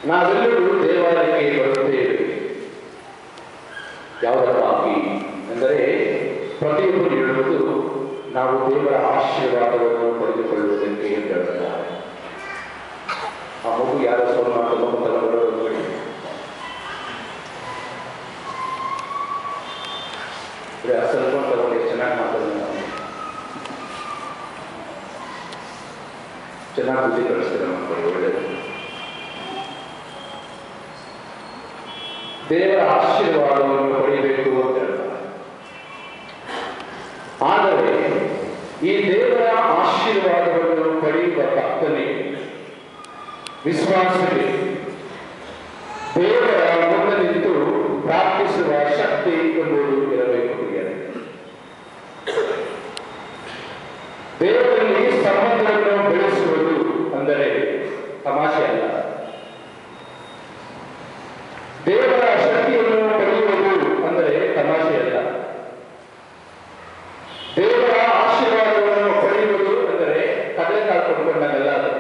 ನಾವೆಲ್ಲರೂ ದೇವಾಲಯಕ್ಕೆ ಬರುತ್ತೇವೆ ಯಾವುದಕ್ಕಾಗಿ ಎಂದರೆ ಪ್ರತಿಯೊಬ್ಬರು ಹೇಳುವುದು ನಾವು ದೇವರ ಆಶೀರ್ವಾದವನ್ನು ಪಡೆದುಕೊಳ್ಳುವುದಕ್ಕೆ ಎಂದು ಹೇಳುತ್ತಾರೆ ಆ ಮಗು ಯಾರೋ ಸೋಲ್ ಮಾಡ್ಕೊಂಡು ತಗೊಂಡು ಬಿಡಿ ಬಿಡಿ, ಆ ಸ್ವಲ್ಪ ತಗೊಂಡು ಎಷ್ಟು ಚೆನ್ನಾಗಿ ಮಾತಾಡೋದು ನಾವು ಚೆನ್ನಾಗಿ ಬುದ್ಧಿ ಕಳಿಸ್ತಾರೆ ಮಕ್ಕಳು ಒಳ್ಳೆಯದು ದೇವರ ಆಶೀರ್ವಾದವನ್ನು ಪಡೆಯಬೇಕು ಅಂತ ಹೇಳ್ತಾರೆ ಆದರೆ ಈ ದೇವರ ಆಶೀರ್ವಾದವನ್ನು ಪಡೆಯುವ ಕರ್ತನೆ ವಿಶ್ವಾಸಕ್ಕೆ ದೇವರ ಮುಂದೆ ನಿಂತು ಪ್ರಾರ್ಥಿಸುವ ಶಕ್ತಿ ಎಂಬುದು ಇರಬೇಕು ಪ್ರಿಯರೇ. ದೇವರಲ್ಲಿ ಸಂಬಂಧವನ್ನು ಬೆಳೆಸುವುದು ಅಂದರೆ ತಮಾಷೆ ಅಲ್ಲ ದೇವರ ಶಕ್ತಿಯನ್ನು ಪಡೆಯುವುದು ಅಂದರೆ ತಮಾಷೆ ಅಲ್ಲ ದೇವರ ಆಶೀರ್ವಾದವನ್ನು ಪಡೆಯುವುದು ಅಂದರೆ ಕಡಲೆ ಕಾಳು ಕೊಂಡ್ಕೊಂಡಾಗಲ್ಲ ಅದು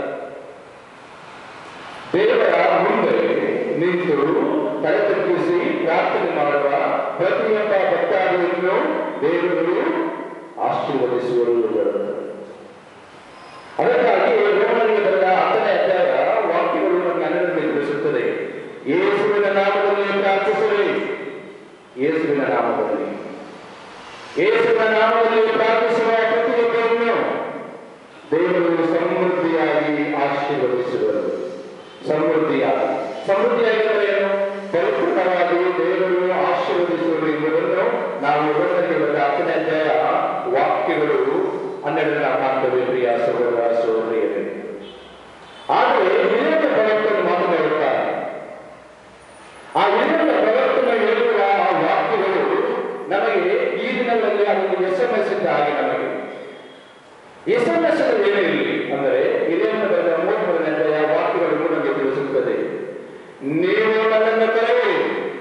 ದೇವರ ಮುಂದೆ ನಿಂತು ತಲೆ ತಗ್ಗಿಸಿ ಪ್ರಾರ್ಥನೆ ಮಾಡುವ ಪ್ರತಿಯೊಬ್ಬ ಭಕ್ತಾದಿಯನ್ನು ದೇವರು ಆಶೀರ್ವದಿಸುವರು ಎಂದರು. ಅದಕ್ಕಾಗಿ ರೋಮನಿಗೆ ಬರೆದ ಹತ್ತನೇ ಅಧ್ಯಾಯ ವಾಕ್ಯಗಳು ನಮ್ಮ ನೆನಪಿನಲ್ಲಿ ತಿಳಿಸುತ್ತದೆ ಯೇಸುವಿನ ನಾಮದಲ್ಲಿ ಪ್ರಾರ್ಥಿಸುವೆ ಯೇಸುವಿನ ನಾಮದಲ್ಲಿ ಯೇಸುವಿನ ನಾಮದಲ್ಲಿ ಪ್ರಾರ್ಥಿಸುವ ಪ್ರತಿಯೊಬ್ಬರನ್ನು ದೇವರು ಸಮೃದ್ಧಿಯಾಗಿ ಆಶೀರ್ವದಿಸುವರು ಸಮೃದ್ಧಿಯಾಗಿ ಸಮೃದ್ಧಿಯಾಗಿದ್ದರೆ ಏನು ಪರಿಪೂರ್ಣವಾಗಿ ದೇವರು ಆಶೀರ್ವದಿಸುವರು ಎಂಬುದನ್ನು ನಾವು ರೋಮನಿಗೆ ಬರೆದ ಹತ್ತನೇ ಅಧ್ಯಾಯ ವಾಕ್ಯಗಳು ಹನ್ನೆರಡರ ಕಾಣ್ತವೆ ಪ್ರಿಯ ಸಹೋದರ ಸಹೋದರಿಯರೇ ಆದರೆ ವಿವೇಕ ಪ್ರವರ್ತನೆ ಮಾತನಾಡುತ್ತಾರೆ ಆ ವಿವೇಕ ಪ್ರವರ್ತನೆ ಹೇಳುವ ಆ ವಾಕ್ಯಗಳು ನಮಗೆ ಈ ದಿನಗಳಲ್ಲಿ ಅದನ್ನು ಎಸ್ ಎಂ ಎಸ್ ಹಾಗೆ ನಮಗೆ ಎಸ್ ಎಂ ಎಸ್ ಏನೇ ಇರಲಿ ಅಂದರೆ ಹಿರಿಯರ ಬರೆದ ಮೂವತ್ಮೂರನೇ ಅಧ್ಯಾಯ ವಾಕ್ಯಗಳು ನಮಗೆ ತಿಳಿಸುತ್ತದೆ ನೀವು ನನ್ನನ್ನು ಕರೆಯಿರಿ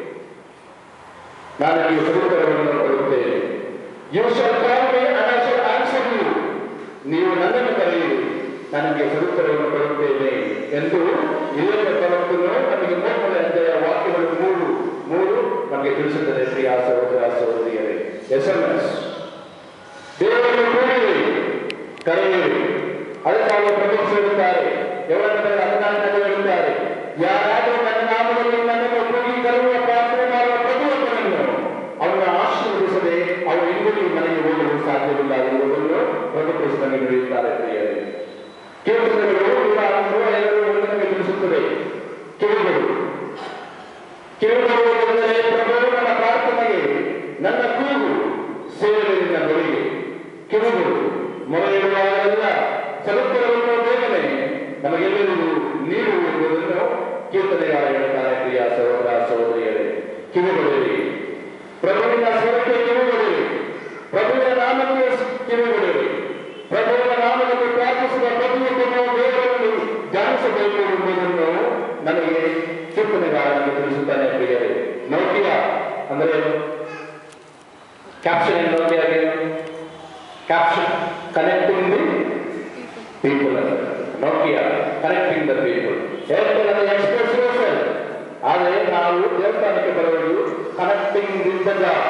ನಾನು ನಿಮಗೆ ಉತ್ತರವನ್ನು ಕೊಡುತ್ತೇನೆ you shall call me and I shall answer you ನೀವು ನನ್ನನ್ನು ಕರೆಯಿರಿ ನಾನು ನಿಮಗೆ ಉತ್ತರವನ್ನು ಕೊಡುತ್ತೇನೆ ಎಂದು ಹಿರಿಯರ ಪ್ರವರ್ತನು ನಮಗೆ ಮೂವತ್ಮೂರನೇ ಅಧ್ಯಾಯ ವಾಕ್ಯಗಳು ಮೂರು ಮೂರು ನಮಗೆ ತಿಳಿಸುತ್ತದೆ ಪ್ರಿಯ ಸಹೋದರ ಸಹೋದರಿಯರೇ ಎಸ್ ಎಂ ಎಸ್ ದೇವರನ್ನು ಕೂಡಿರಿ ಕರೆಯಿರಿ ಅದಕ್ಕಾಗಿ ಪ್ರತಿಷ್ಠೆ ಹೇಳುತ್ತಾರೆ ఎవరంటే ಹದಿನಾಲ್ಕು ಹೇಳುತ್ತಾರೆ ಯಾರಾದರೂ ನನ್ನ ನಾಮದಲ್ಲಿ ನನ್ನನ್ನು ಕೂಗಿ ಕರೆಯುವ ಪ್ರಾರ್ಥನೆ ಮಾಡುವ ಪ್ರತಿಯೊಬ್ಬರನ್ನು ಅವನ ಆಶೀರ್ವದಿಸದೆ ಅವನು ಇಂದಿಗೂ ಮನೆಗೆ ಹೋಗಲು ಸಾಧ್ಯವಿಲ್ಲ ಎಂಬುದನ್ನು ಪ್ರತಿಕ್ರಿಯಿಸಿ ನಡೆಯುತ್ತಾರೆ ಪ್ರಿಯರೇ ಕೀರ್ತನೆಗಳು ನೂರ ನೂರ ಎರಡು ಒಂದಕ್ಕೆ ತಿಳಿಸುತ್ತದೆ ಕಿವಿಗಳು ಕಿವಿಗಳು ಎಂದರೆ ಪ್ರಭು ನನ್ನ ಪ್ರಾರ್ಥನೆಗೆ ನನ್ನ ಕೂಗು ಸೇವೆ ನಿನ್ನ ಬಳಿಗೆ ಕಿವಿಗಳು ಮೊರೆಯಿಡುವಾಗಲೆಲ್ಲ ಸದುತ್ತರವನ್ನು ಬೇಗನೆ ನಮಗೆಲ್ಲರಿಗೂ ನೀಡು ಎಂಬುದನ್ನು ಕೀರ್ತನೆಗಾರ ಹೇಳ್ತಾರೆ ಪ್ರಿಯ ಸಹೋದರ ಸಹೋದರಿಯರೇ ಕಿವಿಗೊಡಿರಿ ಪ್ರಭುವಿನ ಸ್ವರಕ್ಕೆ ಕಿವಿಗೊಡಿರಿ ಪ್ರಭುವಿನ ನಾಮಕ್ಕೆ ಕಿವಿಗೊಡಿರಿ ಪ್ರಭುವಿನ ನಾಮದಲ್ಲಿ ಪ್ರಾರ್ಥಿಸುವ ಪ್ರತಿಯೊಬ್ಬನು ದೇವರನ್ನು ಧ್ಯಾನಿಸಬೇಕು ಎಂಬುದನ್ನು ನನಗೆ ಕೀರ್ತನೆಗಾರ ನಮಗೆ ತಿಳಿಸುತ್ತಾನೆ ಪ್ರಿಯರೇ ನೌಕಿಯ ಅಂದರೆ ಕ್ಯಾಪ್ಷನ್ ಏನು ನೌಕಿಯಾಗೆ caption connecting the people Nokia connecting the people Airtel ಅಂದರೆ ಎಕ್ಸ್ಪ್ರೆಸ್ ಯೋರ್ಸೆಲ್ಫ್ ಆದರೆ ನಾವು ದೇವಸ್ಥಾನಕ್ಕೆ ಬರುವುದು ಕನೆಕ್ಟಿಂಗ್ ವಿತ್ ದ ಗಾಡ್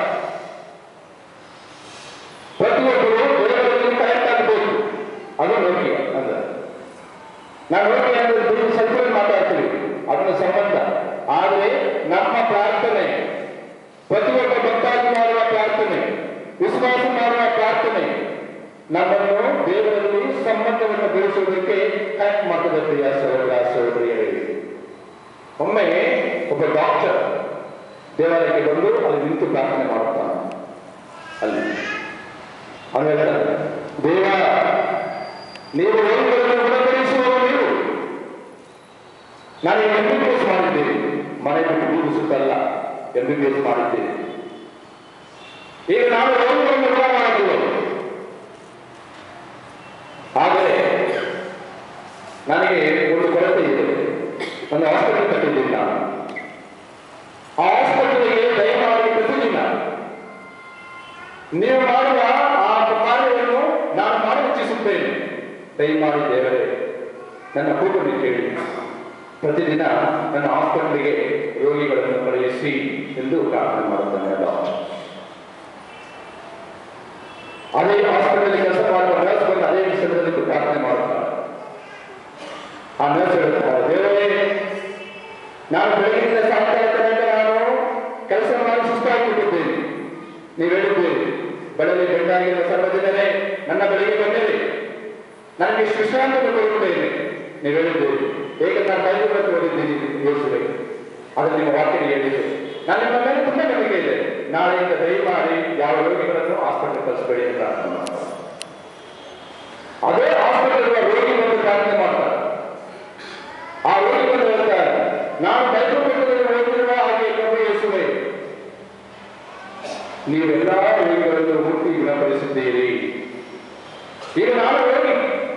ಪ್ರತಿಯೊಬ್ಬರು ದೇವರಲ್ಲಿ ಕನೆಕ್ಟ್ ಆಗಬೇಕು ಅದು ನೋಕಿಯ ಅಂದ್ರೆ ನಾವು ನೋಕಿಯ ಅಂದ್ರೆ ದುಡ್ಡು ಸೆಲ್ಫಲ್ಲಿ ಮಾತಾಡ್ತೀವಿ ಅದನ್ನ ಸಂಬಂಧ ಆದರೆ ನಮ್ಮ ಪ್ರಾರ್ಥನೆ ಪ್ರತಿಯೊಬ್ಬ ಭಕ್ತಾಗಿ ಮಾಡುವ ಪ್ರಾರ್ಥನೆ ವಿಶ್ವಾಸ ಮಾಡುವ ಪ್ರಾರ್ಥನೆ ನಮ್ಮನ್ನು ದೇವರಲ್ಲಿ ಸಂಬಂಧವನ್ನು ಬೆಳೆಸುವುದಕ್ಕೆ ಕನೆಕ್ಟ್ ಮಾಡ್ತದೆ ಪ್ರಿಯ ಸಹೋದರ ಸಹೋದರಿಯರಿಗೆ ಒಮ್ಮೆ ಒಬ್ಬ ಡಾಕ್ಟರ್ ದೇವಾಲಯಕ್ಕೆ ಬಂದು ಅಲ್ಲಿ ನಿಂತು ಪ್ರಾರ್ಥನೆ ಮಾಡುತ್ತಾನೆ ಅಲ್ಲಿ ಅವನು ಹೇಳ್ತಾನೆ ದೇವ ನೀವು ರೋಗಿಗಳನ್ನು ಗುಣಪಡಿಸುವವರು ನೀವು ನಾನು ಎಂ ಬಿ ಬಿ ಎಸ್ ಮಾಡಿದ್ದೇನೆ ಮನೆ ಬಿಟ್ಟು ಊರು ಸುತ್ತಲ್ಲ ಎಂ ಬಿ ಬಿ ಎಸ್ ಮಾಡಿದ್ದೇನೆ ಈಗ ನಾನು ರೋಗಿಗಳನ್ನು ಗುಣ ಮಾಡಲಿಲ್ಲ ಆದರೆ ನನಗೆ ಒಂದು ಕೊರತೆ ಇದೆ ಒಂದು ಹಾಸ್ಪಿಟಲ್ ಕಟ್ಟಿದ್ದೀನಿ ನಾನು ಆ ಹಾಸ್ಪಿಟಲ್ಗೆ ದಯಮಾಡಿ ಪ್ರತಿದಿನ ನೀವು ಮಾಡುವ ಆ ಕಾರ್ಯವನ್ನು ನಾನು ಮಾಡಿ ಇಚ್ಛಿಸುತ್ತೇನೆ ದಯಮಾಡಿ ದೇವರೇ ನನ್ನ ಕೂಗನ್ನು ಕೇಳಿ ಪ್ರತಿದಿನ ನನ್ನ ಹಾಸ್ಪಿಟಲ್ಗೆ ರೋಗಿಗಳನ್ನು ಕಳುಹಿಸಿ ಎಂದು ಪ್ರಾರ್ಥನೆ ಮಾಡುತ್ತಾನೆ ಡಾಕ್ಟರ್ ಅದೇ ಹಾಸ್ಪಿಟಲ್ ಕೆಲಸ ಮಾಡುವ ನರ್ಸ್ ಬಂದು ಅದೇ ವಿಷಯದಲ್ಲಿ ಪ್ರಾರ್ಥನೆ ಮಾಡುತ್ತಾರೆ ಆ ನರ್ಸ್ ಹೇಳ್ತಾರೆ ದೇವರೇ ನಾನು ಬೆಳಗಿನಿಂದ ಸಾಯ್ತಾ ತನಕ ನಾನು ಕೆಲಸ ಮಾಡಿ ಸುಸ್ತಾಗಿಬಿಟ್ಟಿದ್ದೇನೆ ನೀವು ಹೇಳಿದ್ದೀರಿ ಬೆಳಗ್ಗೆ ಬೆಂಡಾಗಿರುವ ಸರ್ವ ಜನರೇ ನನ್ನ ಬಳಿಗೆ ಬಂದಿರಿ ನನಗೆ ವಿಶ್ರಾಂತಿಯನ್ನು ಕೊಡುತ್ತೇನೆ ನೀವು ಹೇಳಿದ್ದೀರಿ ಏಕೆ ನಾನು ಬೈಬಲ್ ಓದಿದ್ದೀನಿ ಯೋಚಿಸಿದೆ ಅದು ನಿಮ್ಮ ವಾಕ್ಯ ಹೇಳಿದೆ ನಾನು ನಿಮ್ಮ ಮೇಲೆ ತುಂಬಾ ನಂಬಿಕೆ ಇದೆ ನಾಳೆಯಿಂದ ದಯಮಾಡಿ ಯಾವ ರೋಗಿಗಳನ್ನು ಹಾಸ್ಪಿಟಲ್ ಕಳಿಸಬೇಡಿ ಅಂತ ಪ್ರಾರ್ಥನೆ ಮಾಡ್ತಾರೆ ಅದೇ ಹಾಸ್ಪಿಟಲ್ ರೋಗಿ ಬಂದು ಪ್ರಾರ್ಥನೆ ಮಾಡ್ತಾರೆ ಆ ರೋಗಿ ಬಂದು ಹೇಳ್ತಾರೆ ನಾನು ಬೈಬಲ್ ಓದಿರುವ ಹಾಗೆ ಪ್ರಭು ಯೇಸುವೆ ನೀವೆಲ್ಲ ರೋಗಿಗಳನ್ನು ಮುಟ್ಟಿ ಗುಣಪಡಿಸಿದ್ದೀರಿ ಈಗ ನಾನು ರೋಗಿ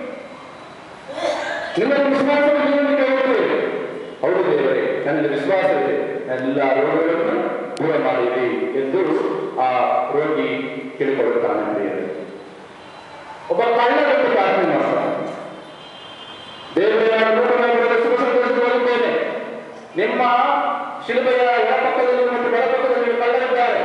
ನಿಮ್ಮ ವಿಶ್ವಾಸವನ್ನು ನೀವು ಕೇಳುತ್ತೇವೆ ಹೌದು ದೇವರೇ ನನಗೆ ವಿಶ್ವಾಸವಿದೆ ಎಲ್ಲ ರೋಗಗಳನ್ನು ದೂರ ಮಾಡಿರಿ ಎಂದು ಆ ರೋಗಿ ಕೇಳಿಕೊಳ್ಳುತ್ತಾನೆ ಪ್ರಿಯರೇ ಒಬ್ಬ ಕಳ್ಳ ಬಂದು ಪ್ರಾರ್ಥನೆ ಮಾಡ್ತಾನೆ ದೇವರೇ ನಾನು ರೋಗವನ್ನು ಸುಖ ಸಂತೋಷವಾಗಿದ್ದೇನೆ ನಿಮ್ಮ ಶಿಲ್ಬೆಯ ಎಡಪಕ್ಕದಲ್ಲಿ ಮತ್ತು ಬಲಪಕ್ಕದಲ್ಲಿ ಕಳ್ಳರಿದ್ದಾರೆ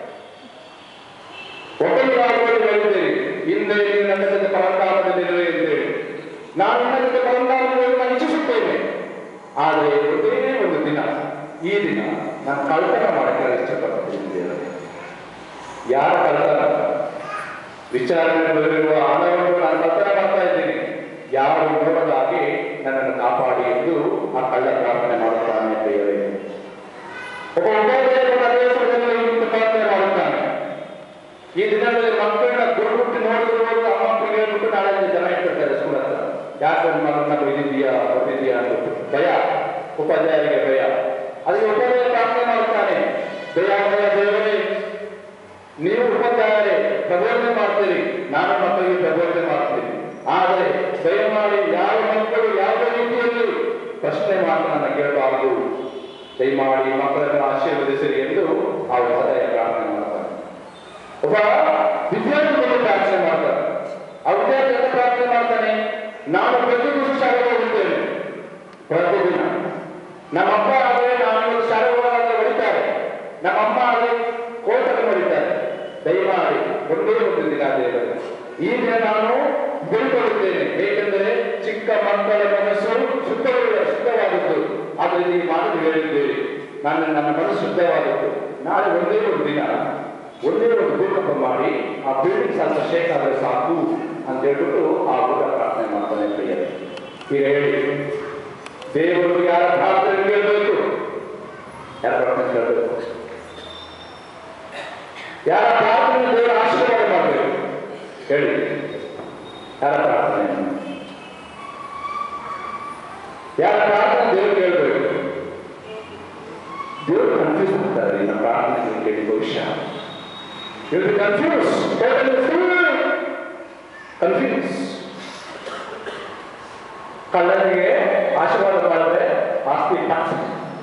ಒಬ್ಬರಿಗಾಗುವುದು ಹೇಳಿದ್ದೇನೆ ಹಿಂದೆ ನೀವು ನನ್ನ ಜೊತೆ ಪರಂಧಾಮದಲ್ಲಿರುವೆ ಅಂತೇಳಿ ನಾನು ನನ್ನ ಜೊತೆ ಪರಂಧಾಮದಲ್ಲಿ ನಾನು ಇಚ್ಛಿಸುತ್ತೇನೆ ಆದರೆ ಒಂದೇ ಒಂದು ದಿನ ಈ ದಿನ ನಾನು ಕಳ್ತನ ಮಾಡಕ್ಕೆ ನಾನು ಇಷ್ಟಪಡ್ತೀನಿ ದೇವರೇ ಯಾರ ಕಳ್ತನ ವಿಚಾರಣೆಗಳಿರುವ ಹಣವನ್ನು ನಾನು ಕಳ್ತನ ಮಾಡ್ತಾ ಇದ್ದೀನಿ ಯಾರು ನೋಡದಾಗಿ ನನ್ನನ್ನು ಕಾಪಾಡಿ ಎಂದು ಆ ಕಳ್ಳ ಪ್ರಾರ್ಥನೆ ಮಾಡುತ್ತಾನೆ ದೇವರೇ ಒಬ್ಬ ಉಪಾಧ್ಯಾಯರು ಅದೇ ಸಮಯದಲ್ಲಿ ಇಂದು ಪ್ರಾರ್ಥನೆ ಮಾಡುತ್ತಾನೆ ಈ ದಿನಗಳಲ್ಲಿ ಮಕ್ಕಳನ್ನ ಗುರುಬಿಟ್ಟು ನೋಡಿದ್ರು ಅಮ್ಮ ಅಪ್ಪಗೆ ಹೇಳ್ಬಿಟ್ಟು ನಾಳೆ ಜನ ಇಟ್ಟಿರ್ತಾರೆ ಸ್ಕೂಲ್ ಹತ್ರ ಯಾಕೆ ನನ್ನ ಮಗನ ಬೈದಿದ್ಯಾ ಹೊಡೆದಿದ್ಯಾ ಅಂದ್ಬಿಟ್ಟು ಭಯ ಉಪಾಧ್ಯಾಯರಿಗೆ ಭಯ ಅದಕ್ಕೆ ಉಪಾಧ್ಯಾಯ ಪ್ರಾರ್ಥನೆ ಮಾಡುತ್ತಾನೆ ದಯಾಮಯ ದೇವರೇ ನೀವು ಉಪಾಧ್ಯಾಯರೇ ಪ್ರಬೋಧನೆ ಮಾಡ್ತೀರಿ ನಾನು ಮಕ್ಕಳಿಗೆ ಪ್ರಬೋಧನೆ ಮಾಡ್ತೀನಿ ಆದರೆ ದಯಮಾಡಿ ಯಾವ ಮಕ್ಕಳು ಯಾವುದೇ ರೀತಿಯಲ್ಲಿ ಪ್ರಶ್ನೆ ಮಾತ್ರ ನನ್ನ ಕೇಳಬಾರದು ದಯಮಾಡಿ ಮಕ್ಕಳನ್ನು ಆಶೀರ್ವದಿಸಿರಿ ಎಂದು ಆ ಉಪಾಧ್ಯಾಯ ಪ್ರಾರ್ಥನೆ ಮಾಡ್ತಾನೆ ಒಬ್ಬ ವಿದ್ಯಾರ್ಥಿ ಬಂದು ಪ್ರಾರ್ಥನೆ ಮಾಡ್ತಾನೆ ಆ ವಿದ್ಯಾರ್ಥಿ ಅಂತ ಪ್ರಾರ್ಥನೆ ಮಾಡ್ತಾನೆ ನಾನು ಪ್ರತಿ ದಿವಸ ಶಾಲೆಗೆ ಹೋಗುತ್ತೇನೆ ಪ್ರತಿದಿನ ನಮ್ಮಪ್ಪ ಆದರೆ ನಾನು ಇವತ್ತು ಶಾಲೆಗೆ ಹೋಗಾದ್ರೆ ಹೊಡಿತಾರೆ ನಮ್ಮಮ್ಮ ಆದರೆ ಕೋರ್ಟಲ್ಲಿ ಹೊಡಿತಾರೆ ದಯಮಾಡಿ ಒಂದೇ ಒಂದು ದಿನ ದೇವರು ಈ ದಿನ ನಾನು ಬಿಳ್ಕೊಳ್ಳುತ್ತೇನೆ ಏಕೆಂದರೆ ಚಿಕ್ಕ ಮಕ್ಕಳ ಮನಸ್ಸು ಶುದ್ಧವಾದ ಶುದ್ಧವಾದದ್ದು ಆದರೆ ನೀವು ಮಾಡೋದು ಹೇಳಿದ್ದೀರಿ ನನ್ನ ನನ್ನ ಮನಸ್ಸು ಶುದ್ಧವಾದದ್ದು ನಾಳೆ ಒಂದೇ ಒಂದು ದಿನ ಒಂದೇ ಒಂದು ಭೂಕಂಪ ಮಾಡಿ ಆ ಬಿಲ್ಡಿಂಗ್ ಸ್ವಲ್ಪ ಶೇಕ್ ಆದರೆ ಸಾಕು ಅಂತ ಹೇಳ್ಬಿಟ್ಟು ಆ ಹುಡುಗ ಪ್ರಾರ್ಥನೆ ಮಾಡ್ತಾನೆ ಪ್ರಿಯರೇ ಈಗ ಹೇಳಿ ದೇವರು ಯಾರ ಪ್ರಾರ್ಥನೆ ಕೇಳಬೇಕು ಯಾರ ಪ್ರಾರ್ಥನೆ ಕೇಳಬೇಕು ಯಾರ ಪ್ರಾರ್ಥನೆ ದೇವರ ಆಶೀರ್ವಾದ ಮಾಡಬೇಕು ಹೇಳಿ ಯಾರ ಪ್ರಾರ್ಥನೆ ಯಾರ ಪ್ರಾರ್ಥನೆ ದೇವರು ಕೇಳಬೇಕು ದೇವರು ಕನ್ಫ್ಯೂಸ್ ಮಾಡ್ತಾರೆ ನಿನ್ನ ಪ್ರಾರ್ಥನೆ ಕೇಳಿ ಭವಿಷ್ಯ You'll be confused, totally full, confused. ಕಳ್ಳನಿಗೆ ಆಶೀರ್ವಾದ ಮಾಡಿದ್ರೆ ಆಸ್ತಿ ಟ್ಯಾಕ್ಸ್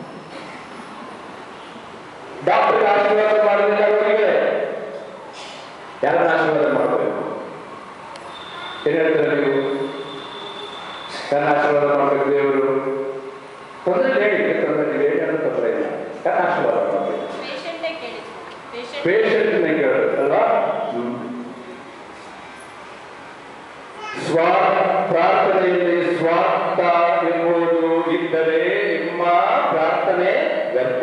ಡಾಕ್ಟರ್ಗೆ ಆಶೀರ್ವಾದ ಮಾಡಿದ್ರೆ ಅವರಿಗೆ ಯಾರನ್ನ ಆಶೀರ್ವಾದ ಮಾಡಬೇಕು ಏನ್ ಹೇಳ್ತಾರೆ ನೀವು ಯಾರನ್ನ ಆಶೀರ್ವಾದ ಮಾಡಬೇಕು ದೇವರು ತೊಂದರೆ ಹೇಳಿ ತೊಂದರೆ ಹೇಳಿ ಅಂತ ತೊಂದರೆ ಇಲ್ಲ ಯಾರನ್ನ ಆಶೀರ್ವಾದ ಮಾಡಬೇಕು ಪೇಷಂಟೇ ಕೇಳಿ ಪೇಷಂಟ್ ಪೇಷಂಟ್ ಕೇಳಬೇಕಲ್ವಾ ಸ್ವ ಪ್ರಾರ್ಥನೆಯಲ್ಲಿ ಸ್ವಾರ್ಥ ಎಂಬುದು ಇದ್ದರೆ ನಿಮ್ಮ ಪ್ರಾರ್ಥನೆ ವ್ಯರ್ಥ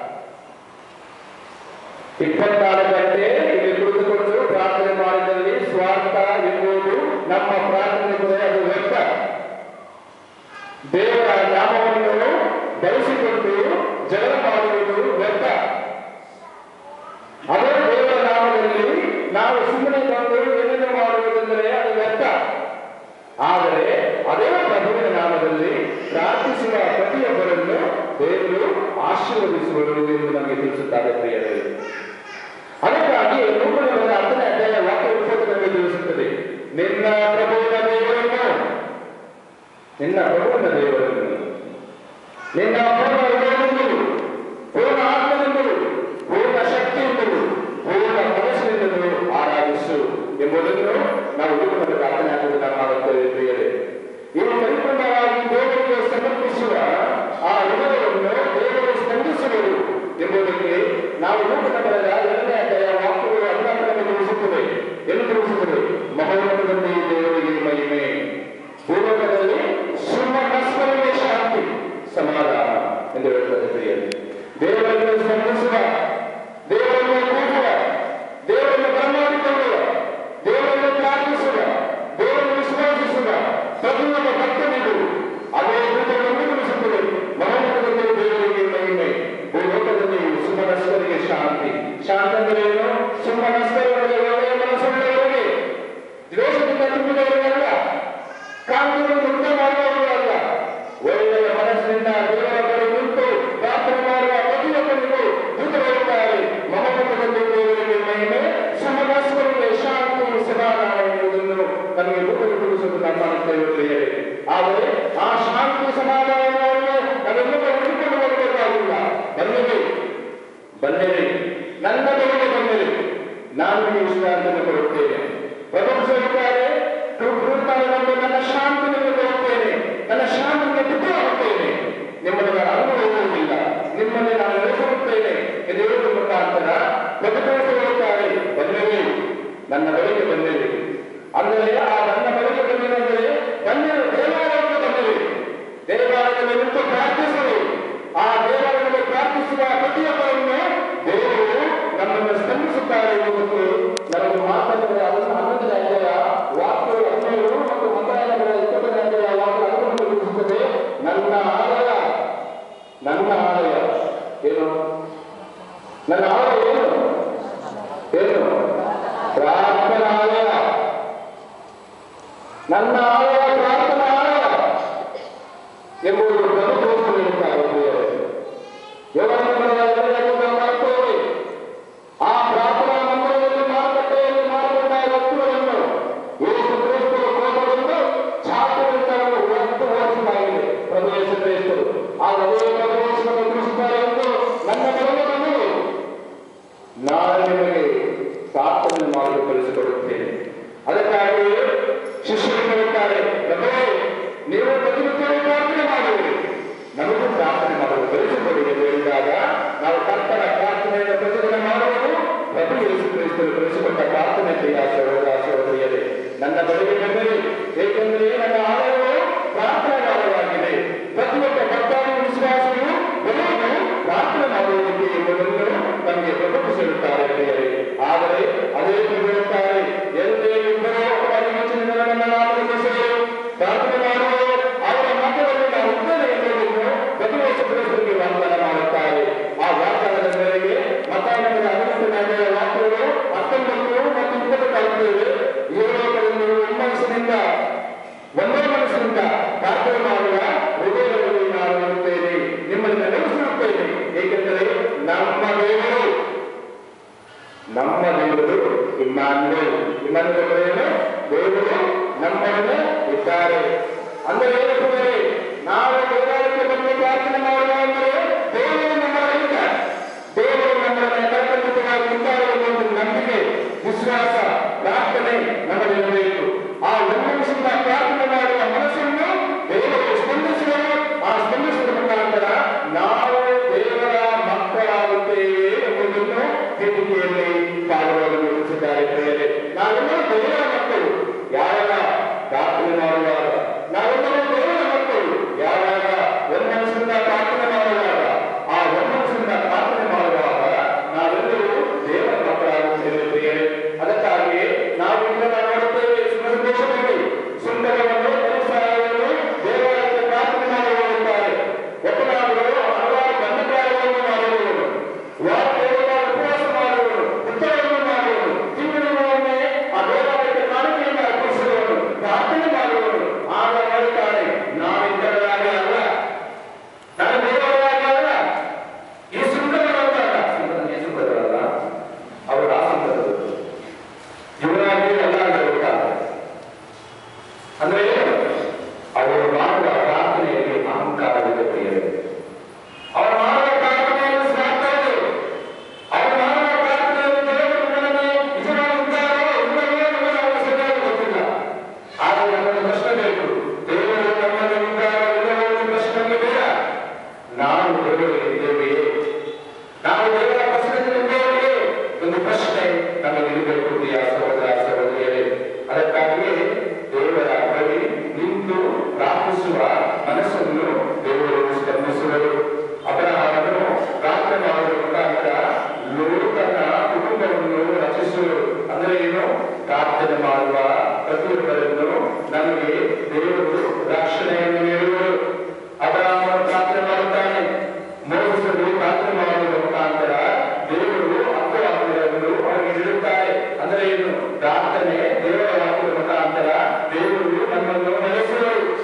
ಇಪ್ಪತ್ನಾಲ್ಕು ಗಂಟೆ ಇಲ್ಲಿ ಕುಳಿತುಕೊಂಡು ಪ್ರಾರ್ಥನೆ ಮಾಡಿದಲ್ಲಿ ಸ್ವಾರ್ಥ ಎಂಬುದು ನಮ್ಮ ಪ್ರಾರ್ಥನೆ ಕೂಡ ಅದು ವ್ಯರ್ಥ ದೇವರ ನಾಮವನ್ನು ಬಳಸಿಕೊಂಡು ಜಗಳ ಮಾಡುವುದು ವ್ಯರ್ಥ ಅದೇ ದೇವರ ನಾಮದಲ್ಲಿ ನಾವು ಸುಮ್ಮನೆ ಬಂದು ಏನೇನು ಮಾಡುವುದೆಂದರೆ ಅದು ವ್ಯರ್ಥ ಆದರೆ ಅದೇ ಪ್ರಭುವಿನ ನಾಮದಲ್ಲಿ ಪ್ರಾರ್ಥಿಸುವ ಪ್ರತಿಯೊಬ್ಬರನ್ನು ದೇವರು ಆಶೀರ್ವದಿಸುವರು ಎಂದು ನಮಗೆ ತಿಳಿಸುತ್ತಾರೆ ಪ್ರಿಯರೇ ಅದಕ್ಕಾಗಿ ಲೋಕದ ಹತ್ತನೇ ಅಧ್ಯಾಯ ವಾಕ್ಯ ಉಪತ್ತು ನಮಗೆ ತಿಳಿಸುತ್ತದೆ ನಿನ್ನ ಪ್ರಭುವಿನ ದೇವರನ್ನು ನಿನ್ನ ಪ್ರಭುವಿನ ದೇವರನ್ನು ನಿನ್ನ ಪೂರ್ಣ ಹೃದಯದಿಂದಲೂ ಪೂರ್ಣ ಆತ್ಮದಿಂದಲೂ ಪೂರ್ಣ ಶಕ್ತಿಯಿಂದಲೂ ಪೂರ್ಣ ಮನಸ್ಸಿನಿಂದಲೂ ಆರಾಧಿಸು ಎಂಬುದನ್ನು ನಾವು ಜೀವನದ ಪ್ರಾರ್ಥನೆ ಆಗುವುದನ್ನು ಮಾಡುತ್ತೇವೆ ಪ್ರಿಯರೇ ಈ ಪರಿಪೂರ್ಣವಾಗಿ ದೇವರಿಗೆ ಸಮರ್ಪಿಸುವ ಮನಸ್ಸನ್ನು ಮುಕ್ತ ಮಾಡುವವರಲ್ಲ ಒಳ್ಳೆಯ ಮನಸ್ಸಿನಿಂದ ದೇವರ ಬಳಿ ನಿಂತು ಪ್ರಾರ್ಥನೆ ಮಾಡುವ ಪ್ರತಿಯೊಬ್ಬರಿಗೂ ದೂತರುತ್ತಾರೆ ಮಮಪದದಲ್ಲಿ ದೇವರಿಗೆ ಮಹಿಮೆ ಸಮನಸ್ಕರಿಗೆ ಶಾಂತಿ ಸಮಾಧಾನ ಎನ್ನುವುದನ್ನು ನಮಗೆ ದೂತರು ತಿಳಿಸುವುದು ನಮ್ಮ ಅಂತೇವೆ ಆದರೆ ಆ ಶಾಂತಿ ಸಮಾಧಾನವನ್ನು ನಾವೆಲ್ಲರೂ ಹಿಡಿದುಕೊಂಡು ಬರಬೇಕಾಗಿಲ್ಲ ಬನ್ನಿರಿ ಬನ್ನಿರಿ ನನ್ನ ಬಳಿಗೆ ಬನ್ನಿರಿ ನಾನು ನಿಮಗೆ ವಿಶ್ರಾಂತಿಯನ್ನು ಕೊಡುತ್ತೇನೆ ಪ್ರಭು ಹೇಳ್ತಾರೆ ಕೃತಾನಂದು ನನ್ನ ಶಾಂತಿ ನಿಮಗೆ ಕೊಡುತ್ತೇನೆ ನನ್ನ ಶಾಂತಿಯನ್ನು ಬಿಟ್ಟು ಹೋಗುತ್ತೇನೆ ನಿಮ್ಮನ್ನು ನಾನು ಅನುಭವಿಸುವುದಿಲ್ಲ ನಿಮ್ಮಲ್ಲಿ ನಾನು ನೆಲೆಸಿರುತ್ತೇನೆ ಎಂದು ಹೇಳುವ ಮುಖಾಂತರ ಪ್ರತಿಭಟಿಸಿ ಹೇಳುತ್ತಾರೆ ಬನ್ನಿರಿ ನನ್ನ ಬಳಿಗೆ ಬನ್ನಿರಿ ಅಂದರೆ ಆ ನನ್ನ ಬಳಿಗೆ ಬಂದಿರಂದರೆ ಬನ್ನಿರಿ ದೇವಾಲಯಕ್ಕೆ ಬನ್ನಿರಿ ದೇವಾಲಯದಲ್ಲಿ ನಿಂತು ಪ್ರಾರ್ಥಿಸಿರಿ ಆ ದೇವಾಲಯದಲ್ಲಿ ಪ್ರಾರ್ಥಿಸುವ ಪ್ರತಿಯೊಬ್ಬರನ್ನು ದೇವರು ನಮ್ಮನ್ನು ಸ್ಪಂದಿಸುತ್ತಾರೆ ಎಂಬುದು ನಮಗೆ ಮಾತಾಡಿದರೆ ಅದನ್ನು ಹನ್ನೊಂದನೇ ಅಧ್ಯಾಯ ವಾಕ್ಯ ಹದಿನೇಳು ಮತ್ತು ಮಂತ್ರಾಲಯಗಳ ಇಪ್ಪತ್ತನೇ ಅಧ್ಯಾಯ ವಾಕ್ಯ ಹನ್ನೊಂದು ತಿಳಿಸುತ್ತದೆ ನನ್ನ ಆಲಯ ನನ್ನ ಆಲಯ ಏನು ನನ್ನ ಆಲಯ ಏನು ಏನು ಪ್ರಾರ್ಥನಾಲಯ ನನ್ನ ಆಲಯ ಪ್ರಾರ್ಥನಾಲಯ ಎಂಬುದು ಪ್ರಮುಖ ಹೇಳುತ್ತಾರೆ ಮಾಡ್ತೇವೆ ಆ ಪ್ರಾರ್ಥನಾ ಮಂದಿರದಲ್ಲಿ ಮಾರುಕಟ್ಟೆಯಲ್ಲಿ ಮಾರುಕಟ್ಟ ವಸ್ತುಗಳನ್ನು ಯೇಸು ಕ್ರಿಸ್ತರು ಕೋಪಗೊಂಡು ಛಾತ್ರವನ್ನು ಒತ್ತು ಓಡಿಸಲಾಗಿದೆ ಪ್ರವೇಶ ಕ್ರೈಸ್ತರು ಆ ಅದೇ ಪ್ರವೇಶವನ್ನು ತಿಳಿಸುತ್ತಾರೆ ಎಂದು ನನ್ನ ಬಳಿಗೆ ಬಂದು ನಾನು ನಿಮಗೆ ಪ್ರಾರ್ಥನೆ ಮಾಡಲು ಕಲಿಸಿಕೊಡುತ್ತೇನೆ ಅದಕ್ಕಾಗಿ ಶಿಷ್ಯರು ಹೇಳುತ್ತಾರೆ ಪ್ರಭುವೇ ನೀವು ಪ್ರತಿನಿತ್ಯವೂ ಪ್ರಾರ್ಥನೆ ಮಾಡುವಿರಿ ನಮಗೂ ಪ್ರಾರ್ಥನೆ ಮಾಡಲು ಕಲಿಸಿಕೊಡಿ ಎಂದು ಹೇಳಿದಾಗ ನಾವು ಕರ್ತನ ಪ್ರಾರ್ಥನೆಯನ್ನು ಪ್ರತಿದಿನ ಮಾಡುವುದು ಪ್ರಭು ಯೇಸು ಕ್ರಿಸ್ತರು ಕಲಿಸಿಕೊಟ್ಟ ಪ್ರಾರ್ಥನೆ ಪ್ರಿಯ ಸಹೋದರ ಸಹೋದರಿಯರೇ ನನ್ನ ಬಳಿಗೆ ಬಂದಿರಿ ಏಕೆಂದರೆ ನನ್ನ ಆಲಯವು ಪ್ರಾರ್ಥನಾಲಯವಾಗಿದೆ ಪ್ರತಿಯೊಬ್ಬ ಭಕ್ತಾದಿ ವಿಶ್ವಾಸಿಯು ಬೆಳೆಯಲು ಪ್ರಾರ್ಥನೆ ಮಾಡುವುದಕ್ಕೆ ಎಂಬುದನ್ನು ನಮಗೆ ಪ್ರಕಟಿಸಿರುತ್ತಾರೆ ಪ್ರಿಯರೇ ಆದರೆ ಅದೇ ಹೇಳುತ್ತಾರೆ ಎಲ್ಲೇ ಇಬ್ಬರು ಯೋಚನೆಗಳ ನನ್ನ ನಾಮದಲ್ಲಿ ಸೇರಿ ಪ್ರಾರ್ಥನೆ ಮಾಡುವ ಅವರ ಮಕ್ಕಳಲ್ಲಿ ನಾವು ಇದ್ದೇನೆ ಎಂಬುದನ್ನು ಪ್ರತಿವರ್ಷ ಕ್ರಿಸ್ತರಿಗೆ ವಾಗ್ದಾನ ಮಾಡುತ್ತಾರೆ ಆ ವಾಗ್ದಾನದ ಮೇರೆಗೆ ಮತಾಯನದ ಹದಿನೆಂಟನೇ ವಾಕ್ಯಗಳು ಹತ್ತೊಂಬತ್ತು ಮತ್ತು ಇಪ್ಪತ್ತು ಕಾಲುತ್ತೇವೆ ಏಳೋಕದಲ್ಲಿ ಹುಮ್ಮನಸ್ಸಿನಿಂದ ಒಂದೇ ಮನಸ್ಸಿನಿಂದ ಪ್ರಾರ್ಥನೆ ಮಾಡುವ ಹೃದಯದಲ್ಲಿ ನಾನು ಇರುತ್ತೇನೆ ನಿಮ್ಮನ್ನು ನೆಲೆಸಿರುತ್ತೇನೆ ಏಕೆಂದರೆ ನಮ್ಮ ದೇವರು ನಮ್ಮ ದೇವರು ಇಮ್ಮಾನುವೇಲ್ ಇಮ್ಮಾನುವೇಲ್ ಏನು ದೇವರು ನಮ್ಮೊಡನೆ ಇದ್ದಾರೆ ಅಂದರೆ ಏನಿದ್ದಾರೆ ನಾವು ದೇವಾಲಯಕ್ಕೆ ಬಂದು ಪ್ರಾರ್ಥನೆ ಮಾಡುವ ಅಂದರೆ ದೇವರು ನಮ್ಮೊಳಗಿದ್ದಾರೆ ದೇವರು ನಮ್ಮನ್ನು ಕರ್ತವ್ಯವಾಗಿ ಇದ್ದಾರೆ ಎಂಬ ನಂಬಿಕೆ ವಿಶ್ವಾಸ ಪ್ರಾರ್ಥನೆ ನಮ್ಮಲ್ಲಿರಬೇಕು ಆ ಒಮ್ಮನಸ್ಸಿಂದ ಪ್ರಾರ್ಥನೆ ಮಾಡುವ ಮನಸ್ಸನ್ನು ದೇವರು ಸ್ಪಂದಿಸಿದರು ಆ ಸ್ಪಂದಿಸಿದ ಮುಖಾಂತರ ನಾವು ದೇವರ ಮಕ್ಕಳಾಗುತ್ತೇವೆ ಎಂಬುದನ್ನು ವೇದಿಕೆಯಲ್ಲಿ ಪಾಲ್ಗೊಳ್ಳಲು ತಿಳಿಸಿದ್ದಾರೆ ಪ್ರಿಯರೇ ನಾವೆಲ್ಲರೂ ದೇವರ ಮಕ್ಕಳು ಯಾವಾಗ ಪ್ರಾರ್ಥನೆ ಮಾಡುವಾಗ ನಾವೆಲ್ಲರೂ ದೇವರ ಮಕ್ಕಳು ಯಾವಾಗ ಒಮ್ಮನಸ್ಸಿಂದ ಪ್ರಾರ್ಥನೆ ಮಾಡುವಾಗ ಆ ಒಮ್ಮನಸ್ಸಿಂದ ಪ್ರಾರ್ಥನೆ ಮಾಡುವಾಗ ನಾವೆಲ್ಲರೂ ದೇವರ ಮಕ್ಕಳಾಗುತ್ತೇವೆ ಪ್ರಿಯರೇ ಅದಕ್ಕಾಗಿ ನಾವು ಇದನ್ನ ನೋಡುತ್ತೇವೆ ಸುಂದರದೇಶದಲ್ಲಿ ಸುಂದರವನ್ನು ಪರಿಸರವನ್ನು ದೇವಾಲಯಕ್ಕೆ ಪ್ರಾರ್ಥನೆ ಮಾಡಿ ಹೋಗುತ್ತಾರೆ ಒಪ್ಪನಾಡುಗಳು ಹಲವಾರು ಬಂಧಕಾರಗಳನ್ನು ಮಾಡುವವರು ವಾಕ್ಯವನ್ನು ಉಪವಾಸ ಮಾಡುವವರು ಉತ್ತರವನ್ನು ಮಾಡುವವರು ತಿಂಗಳಿಗೊಮ್ಮೆ ಆ ದೇವಾಲಯಕ್ಕೆ ಕಾಣಿಕೆಯನ್ನು ಅರ್ಪಿಸುವವರು ಪ್ರಾರ್ಥನೆ ಮಾಡುವವರು ಆಗ ಮಾಡುತ್ತಾರೆ ನಾವಿದ್ದರಾಗ ಅಲ್ಲ ನಾನು ದೇವರಾಗ ಅಲ್ಲ ಈ ಸುಂದರವಲ್ಲ ಸುಂದರ ಸುಂದರವಲ್ಲ ಅವರು ಆ ಸುಂದರರು ಇವರಾಗಿ ಎಲ್ಲ ಹೇಳುತ್ತಾರೆ ಅಂದ್ರೆ ಅವರು ಮಾಡುವ ಪ್ರಾರ್ಥನೆಯಲ್ಲಿ ಅಹಂಕಾರವಿದೆ ಪ್ರಿಯರೇ ಅವರು ಮಾಡುವ ಪ್ರಾರ್ಥನೆಯಲ್ಲಿ ಸ್ವಾರ್ಥ ಇದೆ ಅವರು ಮಾಡುವ ಪ್ರಾರ್ಥನೆಯಲ್ಲಿ ದೇವರು ನಮಗೆ ನಿಜವಾಗಿದ್ದಾರೋ ಇಲ್ಲವೋ ನಮಗೆ ಅವರ ಸರಿಯಾಗಿ ಗೊತ್ತಿಲ್ಲ ಆದರೆ ನಮಗೆ ಪ್ರಶ್ನೆ ಬೇಕು ದೇವರು ನಮ್ಮಲ್ಲಿ ಇದ್ದಾರೋ ಇಲ್ಲವೋ ಎಂಬ ಪ್ರಶ್ನೆ ನಮಗೆ ಬೇಡ ನಾವು ದೇವರಿಗೆ ಇದ್ದೇವೆಯೇ ನಾವು ದೇವರ ಪ್ರಶ್ನೆಗಳಿದ್ದೇವೆಯೇ ಒಂದು ಪ್ರಶ್ನೆ ನಮಗೆ ಇರಬೇಕು ಪ್ರಿಯ ಸಹೋದರ ಸಹೋದರಿಯರೇ ಅದಕ್ಕಾಗಿಯೇ ದೇವರ ಬಳಿ ನಿಂತು ಪ್ರಾರ್ಥಿಸುವ ಮನಸ್ಸನ್ನು ದೇವರು ಸ್ಪಂದಿಸುವರು ಅಬ್ರಹಾಮನು ಪ್ರಾರ್ಥನೆ ಮಾಡುವ ಮುಖಾಂತರ ಲೋಕನ ಕುಟುಂಬವನ್ನು ರಚಿಸುವರು ಅಂದ್ರೆ ಏನು ಪ್ರಾರ್ಥನೆ ಮಾಡುವ ಪ್ರತಿಯೊಬ್ಬರನ್ನು ನಮಗೆ ದೇವರು ರಕ್ಷಣೆಯನ್ನು ನೀಡುವರು ಅಬ್ರಹಾಮನು ಪ್ರಾರ್ಥನೆ ಮಾಡುತ್ತಾನೆ ಮೋಸದಲ್ಲಿ ಪ್ರಾರ್ಥನೆ ಮಾಡುವ ಮುಖಾಂತರ ದೇವರು ಅಪ್ಪವಾಕ್ಯಗಳನ್ನು ಅವರಿಗೆ ನೀಡುತ್ತಾರೆ ಅಂದ್ರೆ ಏನು ಪ್ರಾರ್ಥನೆ ದೇವರ ವಾಕ್ಯದ ಮುಖಾಂತರ ದೇವರು ನಮ್ಮನ್ನು ನೆಲೆಸುವರು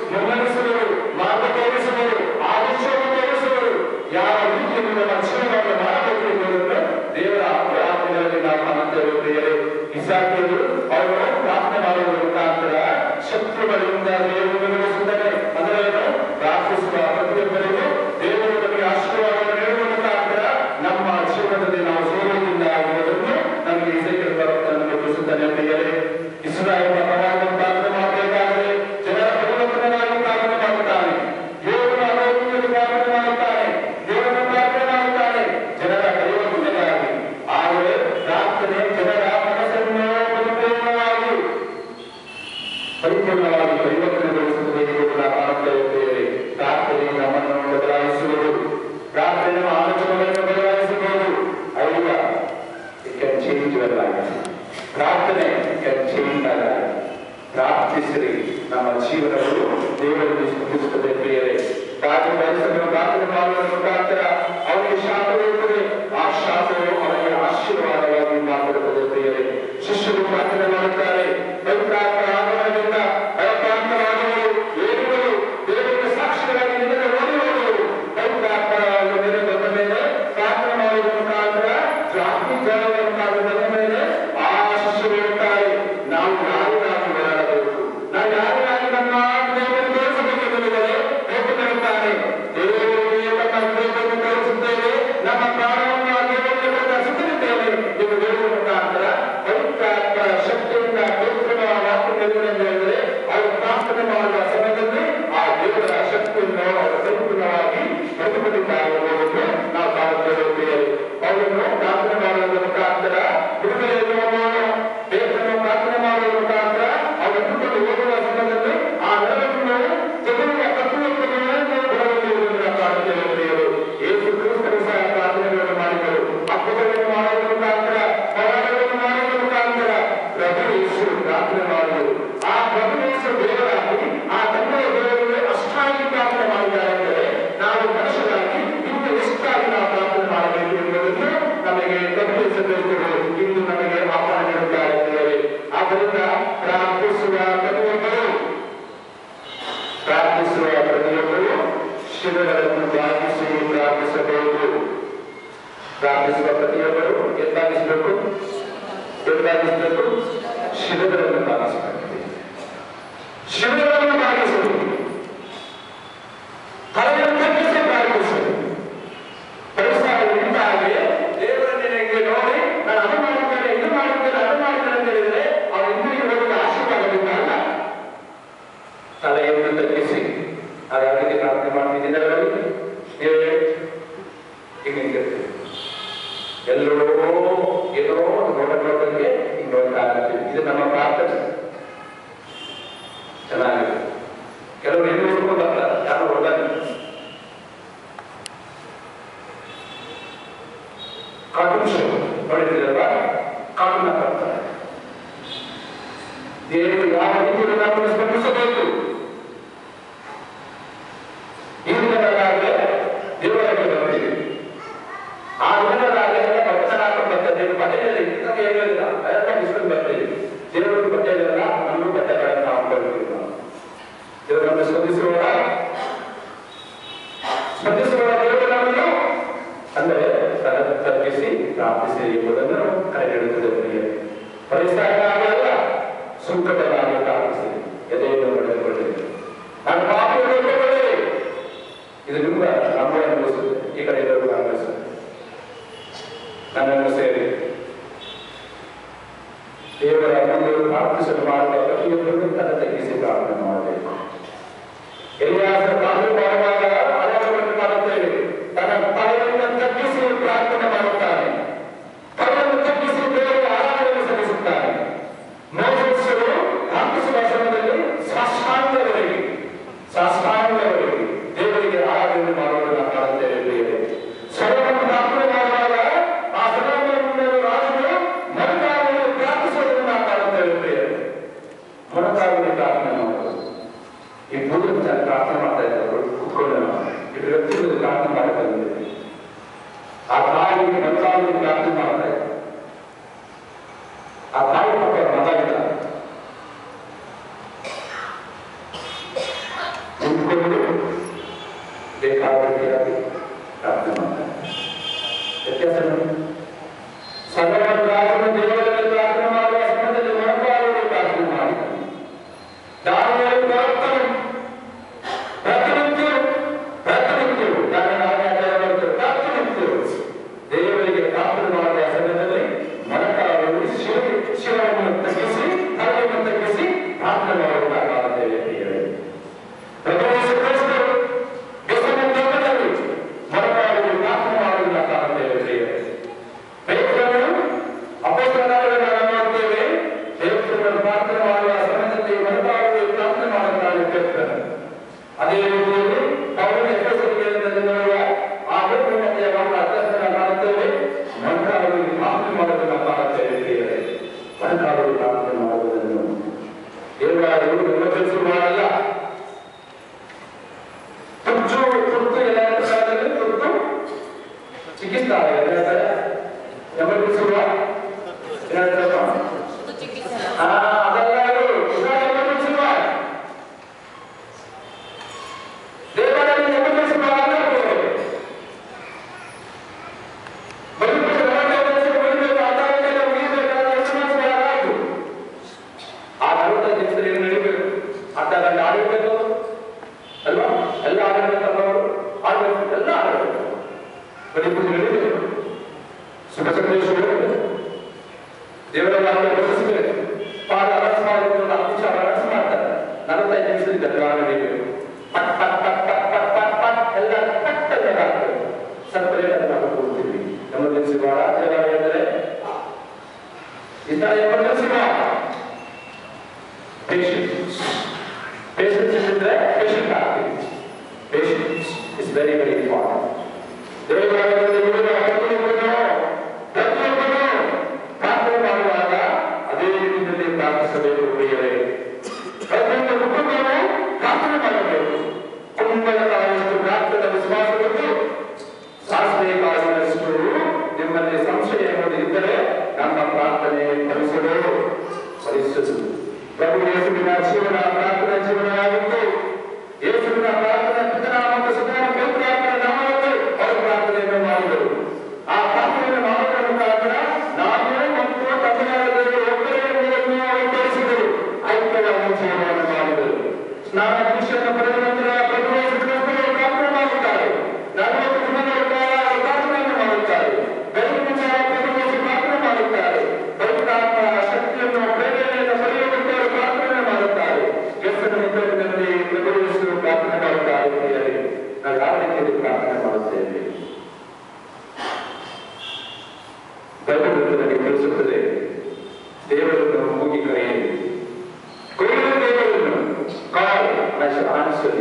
ಶತ್ರುಗಳಿಂದ ದೇವರು ವಿರೋಧಿಸುತ್ತಾನೆ ಅದರೇನು ಪ್ರಾರ್ಥಿಸುವ ಪ್ರತಿಯೊಬ್ಬರಿಗೂ ದೇವರು ನಮಗೆ ಆಶೀರ್ವಾದ ನೀಡುವ ಮುಖಾಂತರ ನಮ್ಮ ಜೀವನದಲ್ಲಿ ನಾವು ಸೋಲುವುದಿಲ್ಲ ಎಂಬುದನ್ನು ನಮಗೆ ಇಸೈಕಲ್ ಬರುತ್ತ ನಮಗೆ ತಿಳಿಸುತ್ತಾನೆ ಪ್ರಿಯರೇ ಇಸ್ರಾಯೇಲ್ ಪರವಾಗಿ ಪ್ರಾರ್ಥನೆ ಮಾಡಬೇಕಾದರೆ ಜನರ ಪರಿವರ್ತನೆಗಾಗಿ ಪ್ರಾರ್ಥನೆ ಮಾಡುತ್ತಾನೆ ದೇವರ ಆರೋಗ್ಯದಲ್ಲಿ ಪ್ರಾರ್ಥನೆ ಮಾಡುತ್ತಾನೆ ದೇವರ ಪ್ರಾರ್ಥನೆ ಮಾಡುತ್ತಾನೆ ಜನರ ಪರಿವರ್ತನೆಗಾಗಿ ಆದರೆ ಪ್ರಾರ್ಥನೆ ಜನರ ಮನಸ್ಸನ್ನು ಪರಿಪೂರ್ಣವಾಗಿ ಪರಿಪೂರ್ಣವಾಗಿ ಪರಿವರ್ತನೆಗೊಳಿಸುತ್ತದೆ ಎಂಬುದನ್ನು ನಾವು ಕಾಣುತ್ತಾ ಇದ್ದೇವೆ ಪ್ರಾರ್ಥನೆ ನಮ್ಮನ್ನು ಬದಲಾಯಿಸುವುದು ಪ್ರಾರ್ಥನೆ ಆಲೋಚನೆಗಳನ್ನು ಬದಲಾಯಿಸಬಹುದು ಐವ it can change your life ಪ್ರಾರ್ಥನೆ ಕ್ಯಾನ್ ಚೇಂಜ್ ಅವರ್ ಲೈಫ್ ಪ್ರಾರ್ಥಿಸಿರಿ ನಮ್ಮ ಜೀವನಗಳು ದೇವರಲ್ಲಿ ಸ್ಪಂದಿಸುತ್ತದೆ ಪ್ರಿಯರೇ ಪ್ರಾರ್ಥನೆ ಬಯಸಲು ಪ್ರಾರ್ಥನೆ ಮಾಡುವ ಮುಖಾಂತರ ಅವನಿಗೆ ಶಾಪವಿರುತ್ತದೆ ಆ ಶಾಪವು ಅವನಿಗೆ ಆಶೀರ್ವಾದವಾಗಿ ಮಾರ್ಪಡುತ್ತದೆ ಪ್ರಿಯರೇ ಶಿಷ್ಯರು ಪ್ರಾರ್ಥನೆ ಮಾಡುತ್ತಾರೆ ಪವಿತ್ರಾತ್ಮ ಆಗಮನದಿಂದ ಭಯಪ್ರಾಂತರಾಗುವರು ಏರುವರು ದೇವರಿಗೆ ಸಾಕ್ಷಿಗಳಾಗಿ ನಿಮಗೆ ಓಡುವರು ಪವಿತ್ರಾತ್ಮ ಮೇಲೆ ಬಂದ ಮೇಲೆ ಪ್ರಾರ್ಥನೆ ಮಾಡುವ ಮುಖಾಂತರ ಜಾತಿ ಜಲದ ಮುಖಾಂತರ ಬಂದ ಮೇಲೆ ಆ ಶಿಷ್ಯರು ಹೇಳ್ತಾರೆ ನಾವು ಯಾರಿಗಾಗಿ ಹೋರಾಡಬೇಕು ನಾವು ಯಾರಿಗಾಗಿ ನಮ್ಮ ದೇವರನ್ನು ತೋರಿಸಬೇಕೆಂದರೆ ಬೇಕೆಂದಿರುತ್ತಾನೆ ದೇವರಿಗೆ ನಮ್ಮ ದೇವರನ್ನು ತೋರಿಸುತ್ತೇವೆ ನಮ್ಮ ಪ್ರಾಣವನ್ನು ಆ ದೇವರಿಗೆ ಕೊಟ್ಟು ಸುತ್ತಲಿದ್ದೇವೆ ಎಂದು ಹೇಳುವ ಮುಖಾಂತರ ಪವಿತ್ರಾತ್ಮ ಶಕ್ತಿಯಿಂದ ಪವಿತ್ರನ ವಾಕ್ಯ ಎಂದು ಹೇಳಿದರೆ ಅವರು ಪ್ರಾರ್ಥನೆ ಮಾಡುವ ಸಮಯದಲ್ಲಿ ಆ ದೇವರ ಶಕ್ತಿಯನ್ನು ಅವರು ಪರಿಪೂರ್ಣವಾಗಿ ಪ್ರತಿಭಟಿದ್ದಾರೆ ಎಂಬುದನ್ನು ನಾವು ಕಾಣುತ್ತೇವೆ ಪ್ರಿಯರೇ. ಅವರನ್ನು ಪ್ರಾರ್ಥನೆ ಮಾಡುವ ಮುಖಾಂತರ ಬಿಡುಗಡೆಯನ್ನು ಮಾಡೋಣ ದೇವರನ್ನು ಪ್ರಾರ್ಥನೆ ಮಾಡುವ ಮುಖಾಂತರ ಅವರು ಬಿಟ್ಟುಕೊಂಡು ಹೋಗುವ ಸಮಯದಲ್ಲಿ ಆ ನೆರವನ್ನು ತೆಗೆಯುವ ಪ್ರತಿಯೊಬ್ಬರನ್ನು ಬಿಡುಗಡೆಯುವುದನ್ನು ನಾವು ಕಾಣುತ್ತೇವೆ ಪ್ರಿಯರು ಯೇಸು ಕ್ರಿಸ್ತರು ಸಹ ಪ್ರಾರ್ಥನೆಗಳನ್ನು ಮಾಡಿದರು ಅದ್ಭುತಗಳನ್ನು ಮಾಡುವ ಮುಖಾಂತರ ಹೋರಾಟಗಳನ್ನು ಮಾಡುವ ಮುಖಾಂತರ ಪ್ರಭು ಯೇಸು ಪ್ರಾರ್ಥನೆ ಮಾಡಿದರು ಆ ಪ್ರಭು ಯೇಸು ದೇವರಾಗಿ ಆ ತಂದೆಯ ದೇವರಿಗೆ ಅಷ್ಟಾಗಿ ಪ್ರಾರ್ಥನೆ ಮಾಡಿದ್ದಾರೆ ಅಂದರೆ ನಾವು ಮನುಷ್ಯರಾಗಿ ಇನ್ನು ಎಷ್ಟಾಗಿ ನಾವು ಪ್ರಾರ್ಥನೆ ಮಾಡಬೇಕು ಎಂಬುದನ್ನು ನಮಗೆ ಪ್ರಭು ಯೇಸು ತಿಳಿಸಿದರು ಇಂದು ನಮಗೆ ಆಹ್ವಾನ ನೀಡುತ್ತಾರೆ ಪ್ರಿಯರೇ. ಆದ್ದರಿಂದ ಪ್ರಾರ್ಥಿಸುವ ಪ್ರತಿಯೊಬ್ಬರು ಪ್ರಾರ್ಥಿಸುವ ಪ್ರತಿಯೊಬ್ಬರು ಶಿವಗಳನ್ನು ಪ್ರಾರ್ಥಿಸಿ ಪ್ರಾರ್ಥಿಸಬೇಕು ಪ್ರಾರ್ಥಿಸುವ ಪ್ರತಿಯೊಬ್ಬರು ಎಂದಾಗಿಸಬೇಕು ಎಂದಾಗಿಸಬೇಕು ಶಿವಗಳನ್ನು ಪ್ರಾರ್ಥಿಸಬೇಕು ಶಿವಗಳನ್ನು ಪ್ರಾರ್ಥಿಸುವುದು ತಲೆಯನ್ನು ತಗ್ಗಿಸಿ ಪ್ರಾರ್ಥಿಸುವುದು ಪರಿಸರ ನಿಂತಾಗಿ ದೇವರನ್ನು ನಿನಗೆ ನೋಡಿ ನಾನು ಅದು ಮಾಡುತ್ತೇನೆ ಇದು ಮಾಡುತ್ತೇನೆ ಅದು ಮಾಡುತ್ತೇನೆ ಅಂತ ಹೇಳಿದರೆ ಅವನು ಹಿಂದಿರುಗಿ ಹೋಗಿ ಆಶೀರ್ವಾದದಿಂದ ಅಲ್ಲ ತಲೆಯನ್ನು ತಗ್ಗಿಸಿ ಅದು ಯಾವ ರೀತಿ ಪ್ರಾರ್ಥನೆ ಮಾಡ್ತಿದ್ದೀನಿ ಅದರಲ್ಲಿ ನೀವು ಹೇಳಿ ಈಗ ನಿಂತಿರ್ತೀವಿ ಎಲ್ಲೋ ಏನೋ ಒಂದು ನೋಟ ನೋಟಕ್ಕೆ ಇನ್ನೊಂದು ಆಗುತ್ತೆ ಇದು ನಮ್ಮ ಪ್ರಾರ್ಥನೆ ಚೆನ್ನಾಗಿದೆ ಕೆಲವರು ಹೆಣ್ಣು ಹುಡ್ಕೊಂಡು ಬರ್ತಾರೆ ಯಾರು ಹೊರದಾಗ ಕಾರ್ಟೂನ್ ಶೋ ನೋಡಿದ್ದೀರಲ್ವ ಕಾರ್ಟೂನ್ ಹಾಕ್ತಾರೆ ದೇವರು ಯಾವ ರೀತಿಯಲ್ಲಿ ನಾವು ಸ್ಪಂದಿಸಬೇಕು ಈ ದಿನಗಳಾಗಲೇ ದೇವರಿಗೆ ಬರ್ತೀವಿ ಆ ದಿನಗಳಾಗಲೇ ಭಕ್ತನ ಹಾಕೊಂಡು ಬರ್ತಾರೆ ದೇವರು ಬಟ್ಟೆಯಲ್ಲಿ ನಮಗೆ ಹೇಳಿಲ್ಲ ಎಲ್ಲ ಇಸ್ಕೊಂಡು ಬರ್ತೀವಿ ದೇವರಿಗೆ ಬಟ್ಟೆ ಇರಲ್ಲ ನಮಗೂ ಬಟ್ಟೆಗಳನ್ನು ಹಾಕೊಳ್ತೀವಿ ನಾವು ದೇವರು ನಮಗೆ ಸ್ಪಂದಿಸುವ ಸ್ಪಂದಿಸುವ ದೇವರು ನಮ್ಮನ್ನು ಅಂದರೆ ತಲೆ ತಗ್ಗಿಸಿ ಪ್ರಾರ್ಥಿಸಿ ಎಂಬುದನ್ನು ಕರೆ ನೀಡುತ್ತದೆ ಪ್ರಿಯರೇ. ಪರಿಸರಕ್ಕಾಗಲ್ಲ ಸುಂಕಟವಾಗಿ ಪ್ರಾರ್ಥಿಸಿ ಎದೆಯನ್ನು ಪಡೆದುಕೊಳ್ಳಿ ನಾನು ಪಾಪಿಯನ್ನು ಒಪ್ಪಿಕೊಳ್ಳಿ ಇದು ನಿಮ್ಮ ನಮ್ಮ ಅನುಭವಿಸುತ್ತೆ ಈ ಕಡೆ ಎಲ್ಲರಿಗೂ ಅನುಭವಿಸುತ್ತೆ ನನ್ನನ್ನು ಸೇರಿ ದೇವರ ಮುಂದೆ ಪ್ರಾರ್ಥಿಸಲು ಮಾಡುವ ಪ್ರತಿಯೊಬ್ಬರು ತಲೆ ತಗ್ಗಿಸಿ ಪ್ರಾರ್ಥನೆ ಮಾಡಬೇಕು ಎಲ್ಲಿಯಾದರೂ ಪ್ರಾರ್ಥನೆ ಮಾಡುವಾಗ ಅನೇಕವನ್ನು ಮಾಡುತ್ತೇವೆ ತನ್ನ ತಲೆಯನ್ನು ತಗ್ಗಿಸಿ ಪ್ರಾರ್ಥನೆ ಮಾಡುತ್ತಾನೆ ತಲೆಯನ್ನು ತಗ್ಗಿಸಿ ದೇವರಿಗೆ ಆರಾಧನೆ ಸಲ್ಲಿಸುತ್ತಾನೆ ಮೋಸರು ಪ್ರಾರ್ಥಿಸುವ ಸಮಯದಲ್ಲಿ ಸಾಷ್ಟಾಂಗವರೆಗೆ ಸಾಷ್ಟಾಂಗವರೆಗೆ ದೇವರಿಗೆ ಆರಾಧನೆ ಮಾಡುವುದನ್ನು ನಾವು ಕಾಣುತ್ತೇವೆ ಪ್ರಿಯರೇ ಸ್ವರವನ್ನು ಪ್ರಾರ್ಥನೆ ಮಾಡುವಾಗ ಆ ಸ್ವರವನ್ನು ರಾಜನು ಮನಕಾರನ್ನು ಪ್ರಾರ್ಥಿಸುವುದನ್ನು ನಾವು ಕಾಣುತ್ತೇವೆ ಪ್ರಿಯರೇ ಮನಕಾರನ್ನು ಪ್ರಾರ್ಥನೆ ಮಾಡುವುದು ಈ ಮೂರು ಜನ ಪ್ರಾರ್ಥನೆ ಮಾಡ್ತಾ ಇದ್ದಾರೆ ಕುತ್ಕೊಂಡು ಇಬ್ಬರು ವ್ಯಕ್ತಿಗಳು ಪ್ರಾರ್ಥನೆ ಮಾಡ್ತಾ ಇದ್ದಾರೆ ಆ ತಾಯಿಗೆ ಮನಕಾರನ್ನು ಪ್ರಾರ್ಥನೆ ಮಾಡ್ತಾ ಇದ್ದಾರೆ ಆ ತಾಯಿ ಮಕ್ಕಳ ಮಗ ಇದ್ದಾರೆ ನಿಂತ್ಕೊಂಡು ಬೇಕಾದ ರೀತಿಯಾಗಿ ಪ್ರಾರ್ಥನೆ ಮಾಡ್ತಾರೆ ವ್ಯತ್ಯಾಸ ನೋಡಿ. ಸದನ ರಾಜನ ದೇವರಲ್ಲಿ ಪ್ರಾರ್ಥನೆ ಮಾಡುವ ಸಮಯದಲ್ಲಿ ಮನಕಾರರು ಪ್ರಾರ್ಥನೆ ಮಾಡಿದ್ದಾರೆ ದಾನಿಯೇಲ ಇವರು ಎಮರ್ಜೆನ್ಸಿ ಮಾಡಲ್ಲ ತುರ್ತು ತುರ್ತು ಎಲ್ಲ ಕಾಲದಲ್ಲಿ ತುರ್ತು ಚಿಕಿತ್ಸಾ ಏನಂತಾರೆ ಎಮರ್ಜೆನ್ಸಿ ಏನಂತಾರಪ್ಪ ಇದು ಚಿಕಿತ್ಸೆ ಆ, ಅದೆಲ್ಲ ಇದು. ಇದು emergency ward. ದೇವಾಲಯದಲ್ಲಿ emergency ward ಅಂತ ಹೇಳ್ತಾರೆ. ಬದುಕು emergency ಉಳಿಬೇಕು, ಅದಾದ್ಮೇಲೆ ಉಳಿಬೇಕಾದ್ರೆ emergency ward ಆಯ್ತು. ಆ ನಲವತ್ತೈದು ನಿಮಿಷದಲ್ಲಿ ಏನು ನಡೀಬೇಕು ಅರ್ಧ ಗಂಟೆ ಆಡಬೇಕು ಅಲ್ವಾ ಎಲ್ಲ ಆಡಬೇಕಲ್ಲವರು ಆಡಬೇಕು ಎಲ್ಲ ಆಡಬೇಕು ಬದುಕು ನಡೀಬೇಕು ಸುಖ ಸಂದೇಶ ದೇವರ ವಾಕ್ಯ ಬೋಧಿಸಬೇಕು ಪಾದ ಅರಸ ಮಾಡಿದ್ರು ಹತ್ತು ನಿಮಿಷ ಅರಸ ಮಾಡ್ತಾರೆ ನಲವತ್ತೈದು ನಿಮಿಷದಿಂದ ದ್ವಾರ ನಡೀಬೇಕು ಪಟ್ ಪಟ್ ಪಟ್ ಪಟ್ ಪಟ್ ಪಟ್ ಪಟ್ ಎಲ್ಲ ಪಟ್ ಅಂತ ಹಾಕ್ಬೇಕು ಸ್ವಲ್ಪ ಲೇಟ್ ನಾವು ಹೋಗ್ತೀವಿ ಎಮರ್ಜೆನ್ಸಿ ಬಾಳ ದೇವಾಲಯ ಅಂದರೆ ಈ ತರ ಎಮರ್ಜೆನ್ಸಿ ಬಾಳ ಪೇಷನ್ಸ್ ಪೇಷನ್ಸ್ ಇದ್ರೆ ಪೇಷಂಟ್ ಆಗ್ತೀವಿ patience is very very important ದೇವಾಲಯದಲ್ಲಿ ಇರುವ ಪ್ರತಿಯೊಬ್ಬನು ಪ್ರತಿಯೊಬ್ಬನು ಪ್ರಾರ್ಥನೆ ಮಾಡುವಾಗ ಅದೇ ರೀತಿಯಲ್ಲಿ ಪ್ರಾರ್ಥಿಸಬೇಕು ಪ್ರಿಯರೇ ಪ್ರತಿಯೊಂದು ಕುಟುಂಬವು ಪ್ರಾರ್ಥನೆ ಮಾಡಬೇಕು ಕುಟುಂಬದ ತಾಯಿಯಷ್ಟು ಪ್ರಾರ್ಥನೆ ವಿಶ್ವಾಸವನ್ನು ಸಾಸಿವೆ ಕಾಲಿನಷ್ಟು ನಿಮ್ಮಲ್ಲಿ ಸಂಶಯ ಎಂಬುದು ಇದ್ದರೆ ನಮ್ಮ ಪ್ರಾರ್ಥನೆ ಫಲಿಸಲು ಫಲಿಸುವುದು ಪ್ರಭು ಯೇಸುವಿನ ಜೀವನ ಪ್ರಾರ್ಥನೆ ಜೀವನವಾಗಿತ್ತು ಯೇಸುವಿನ ಪ್ರಾರ್ಥನೆ ಪಿತನ ಮತ್ತು ಸುತನ ಪವಿತ್ರಾತ್ಮನ ನಾಮದಲ್ಲಿ ಅವರು ಪ್ರಾರ್ಥನೆಯನ್ನು ಮಾಡಿದರು ಆ ಪ್ರಾರ್ಥನೆಯನ್ನು ಮಾಡುವುದರ ಮುಖಾಂತರ ನಾನು ಮತ್ತು ತಮಿಳುನಾಡಿನಲ್ಲಿ ಒಬ್ಬರೇ ಎಂಬುದನ್ನು ಅವರು ತೋರಿಸಿದರು ಐಕ್ಯವಾದ ಜೀವನವನ್ನು ಮಾಡಿದರು ಸ್ನಾನ ದೀಕ್ಷೆಯನ್ನು ಪಡೆದ ನಂತರ ಪ್ರಭು ಯೇಸು ಕ್ರಿಸ್ತರು ಪ್ರಾರ್ಥನೆ ಮಾಡುತ್ತಾರೆ ನಲವತ್ತು ದಿನಗಳ ಕಾಲ ಅವರು ಪ್ರಾರ್ಥನೆಯನ್ನು ಮಾಡುತ್ತಾರೆ ಬೆಳಗಿನ ಜಾವ ಪ್ರಭು ಯೇಸು ಪ್ರಾರ್ಥನೆ ಮಾಡುತ್ತಾರೆ ಪವಿತ್ರಾತ್ಮ ಶಕ್ತಿಯನ್ನು ಪ್ರೇರಣೆಯನ್ನು ಪಡೆಯುವಂತೆ ಅವರು ಪ್ರಾರ್ಥನೆ ಮಾಡುತ್ತಾರೆ ಕೆಸರ ನಿದ್ರೆಯಲ್ಲಿ ಪ್ರಭು ಯೇಸು ಪ್ರಾರ್ಥನೆ ಮಾಡುತ್ತಾರೆ ಪ್ರಿಯರೇ. ನಾವು ಯಾವ ರೀತಿಯಲ್ಲಿ ಪ್ರಾರ್ಥನೆ ಮಾಡುತ್ತೇವೆ ಬೈಬಲ್ ನಮಗೆ ತಿಳಿಸುತ್ತದೆ ದೇವರನ್ನು ಹೋಗಿ ಕರೆಯಿರಿ ಕೊಯ್ಲು ದೇವರನ್ನು ಕಾಲ್ ಆನ್ಸರ್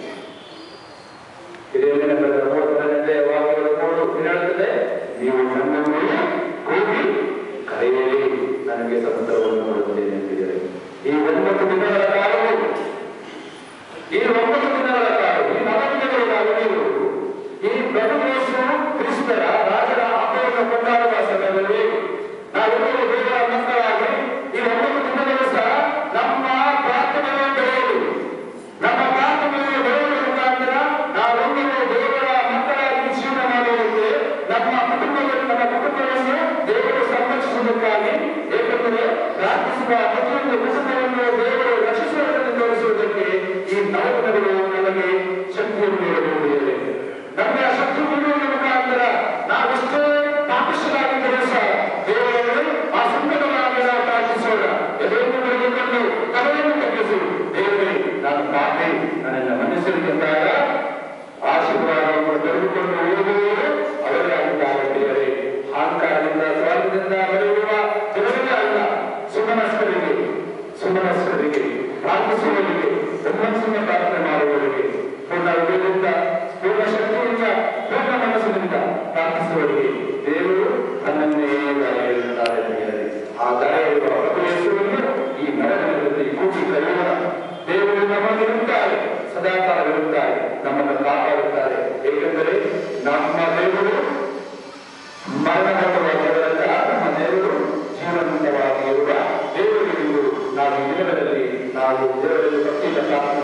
ಹಿರಿಯರ ಮೂವತ್ತನೇ ವಾಕ್ಯಗಳು ಮೂರು ಹೇಳುತ್ತದೆ ನೀವು ನನ್ನನ್ನು ಕೂಗಿ ಕರೆಯಿರಿ ನನಗೆ ಸಂತರವನ್ನು ಕೊಡುತ್ತೇನೆ ಎಂದಿದ್ದಾರೆ ಈ ಒಂಬತ್ತು ದಿನಗಳ ಕಾಲವು ಈ ಒಂಬತ್ತು ದಿನಗಳ ಕಾಲ ಈ ನಾಲ್ಕು ದಿನಗಳ ಕಾಲವು ಈ ಪ್ರಭು ಯೇಸು ಕ್ರಿಸ್ತರ ರಾಜರ ಹಬ್ಬವನ್ನು ಕೊಂಡಾಡುವ ಸಮಯದಲ್ಲಿ ನಾವೆಲ್ಲರೂ ದೇವರ ಮಕ್ಕಳಾಗಿ ಈ ಒಂಬತ್ತು ದಿನಗಳು ಸಹ ನಮ್ಮ ಪ್ರಾರ್ಥನೆಯನ್ನು ಬೆಳೆಯಲು ನಮ್ಮ ಪ್ರಾರ್ಥನೆಯನ್ನು ಬೆಳೆಯುವ ಮುಖಾಂತರ ನಾವೆಲ್ಲರೂ ದೇವರ ಮಕ್ಕಳಾಗಿ ಜೀವನ ಮಾಡುವುದಕ್ಕೆ ನಮ್ಮ ಕುಟುಂಬದಲ್ಲಿ ನಮ್ಮ ಕುಟುಂಬವನ್ನು ದೇವರು ಸಂರಕ್ಷಿಸುವುದಕ್ಕಾಗಿ ಏಕೆಂದರೆ ಪ್ರಾರ್ಥಿಸುವ ಪ್ರತಿಯೊಂದು ಕುಟುಂಬವನ್ನು ದೇವರು ರಕ್ಷಿಸುವುದನ್ನು ತೋರಿಸುವುದಕ್ಕೆ ಈ ನವದಿನಗಳು ನಮಗೆ ಶಕ್ತಿಯನ್ನು ನೀಡಬಹುದು ನಮ್ಮ ಶಕ್ತಿ ನೀಡುವುದರ ಮುಖಾಂತರ ನಾವೆಷ್ಟೇ ಪಾಪಿಷ್ಟರಾಗಿದ್ದರೂ ಸಹ ದೇವರನ್ನು ಆ ಸಂಕಟವಾಗಿ ನಾವು ಪ್ರಾರ್ಥಿಸೋಣ ಎದೆಯನ್ನು ಬೆಳೆದುಕೊಂಡು ತಲೆಯನ್ನು ತಗ್ಗಿಸು ದೇವರೇ ನಾನು ಪಾಪಿ ನನ್ನನ್ನು ಮನ್ನಿಸಿರುತ್ತಾಗ ಆಶೀರ್ವಾದವನ್ನು ತೆಗೆದುಕೊಂಡು ಹೋಗುವವರು ಅವರೇ ಆಗಿದ್ದಾರೆ ದೇವರೇ ಅಹಂಕಾರದಿಂದ ಸ್ವಾರ್ಥದಿಂದ ಬೆಳೆಯುವ ಜನರಿಗೆ ಅಲ್ಲ ಸುಮನಸ್ಕರಿಗೆ ಸುಮನಸ್ಕರಿಗೆ ಪ್ರಾರ್ಥಿಸುವವರಿಗೆ ಒಮ್ಮನಸ್ಸಿನ ಪ್ರಾರ್ಥನೆ ಮಾಡುವವರಿಗೆ ಪೂರ್ಣ ಹೃದಯದಿಂದ ಪೂರ್ಣ ಶಕ್ತಿಯಿಂದ ಪೂರ್ಣ ಮನಸ್ಸಿನಿಂದ ಪ್ರಾರ್ಥಿಸುವವರಿಗೆ ದೇವರು ತನ್ನನ್ನೇ ದಾರಿಯಿರುತ್ತಾರೆ ಪ್ರಿಯರೇ. ಆ ದಾರಿಯಿರುವ ಪ್ರಭು ಯೇಸುವನ್ನು ಈ ನರಕದಲ್ಲಿ ಕೂಗಿ ಕರೆಯೋಣ ದೇವರು ನಮ್ಮಲ್ಲಿರುತ್ತಾರೆ ಸದಾಕಾಲವಿರುತ್ತಾರೆ ನಮ್ಮನ್ನು ಕಾಪಾಡುತ್ತಾರೆ ಏಕೆಂದರೆ ನಮ್ಮ ದೇವರು ಮರಣಗಂಟುವ ದೇವರಲ್ಲ ನಮ್ಮ ದೇವರು ಜೀವನವಾಗಿ ಇರುವ ದೇವರಿಗೆ ನಾವು ಈ ದಿನದಲ್ಲಿ ನಾವು ದೇವರಲ್ಲಿ ಭಕ್ತಿಯಿಂದ ಪ್ರಾರ್ಥನೆ